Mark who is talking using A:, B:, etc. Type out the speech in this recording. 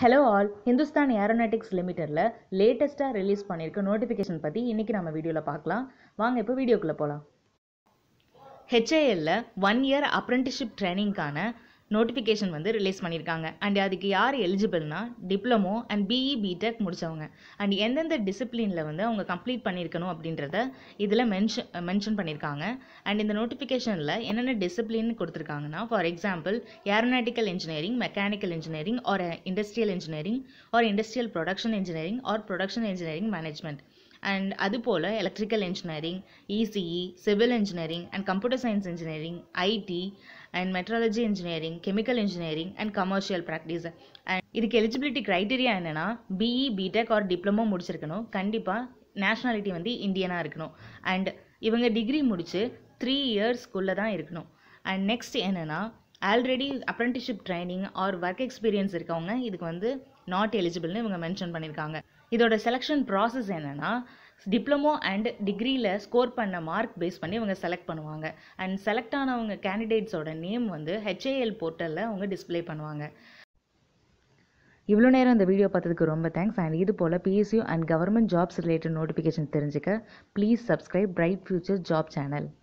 A: hello all Hindustan aeronautics லிமிட்டடில் லேட்டஸ்ட்டாக release பண்ணியிருக்க நோட்டிஃபிகேஷன் பற்றி இன்றைக்கி நம்ம வீடியோவில் பார்க்கலாம் வாங்க இப்போ வீடியோக்குள்ளே போகலாம் ஹெச்ஏஎல்ல ஒன் இயர் அப்ரெண்டிஸ்ஷிப் ட்ரைனிங்க்கான நோட்டிஃபிகேஷன் வந்து ரிலீஸ் பண்ணியிருக்காங்க அண்ட் அதுக்கு யார் எலிஜிபிள்னா டிப்ளமோ அண்ட் பிஇ பிடெக் முடித்தவங்க அண்ட் எந்தெந்த டிசிப்ளினில் வந்து அவங்க கம்ப்ளீட் பண்ணியிருக்கணும் அப்படின்றத இதில் மென்ஷன் மென்ஷன் பண்ணியிருக்காங்க அண்ட் இந்த நோட்டிஃபிகேஷனில் என்னென்ன டிசிப்ளின் கொடுத்துருக்காங்கன்னா for example aeronautical engineering mechanical engineering or industrial engineering or industrial production engineering or production engineering management and அது போல் electrical engineering ECE civil engineering and computer science engineering IT and metrology engineering chemical engineering and commercial practice and இதுக்கு eligibility criteria என்னென்னா BE BTech or diploma முடிச்சிருக்கணும் கண்டிப்பாக nationality வந்து இந்தியனாக இருக்கணும் and இவங்க degree முடித்து த்ரீ இயர்ஸ்க்குள்ளே தான் இருக்கணும் அண்ட் நெக்ஸ்ட் என்னென்னா already apprenticeship training or work experience இருக்கவங்க இதுக்கு வந்து நாட் எலிஜிபிள்னு இவங்க மென்ஷன் பண்ணியிருக்காங்க இதோட செலெக்ஷன் ப்ராசஸ் என்னென்னா டிப்ளமோ அண்ட் டிகிரியில் ஸ்கோர் பண்ண மார்க் பேஸ் பண்ணி இவங்க செலக்ட் பண்ணுவாங்க அண்ட் செலக்ட் ஆனவங்க கேண்டிடேட்ஸோட நேம் வந்து ஹெச்ஏஎல் போர்ட்டலில் அவங்க டிஸ்பிளே பண்ணுவாங்க இவ்வளோ நேரம் இந்த வீடியோ பார்த்ததுக்கு ரொம்ப தேங்க்ஸ் அண்ட் இது போல் PSU and government jobs related notification தெரிஞ்சுக்க please subscribe bright future job channel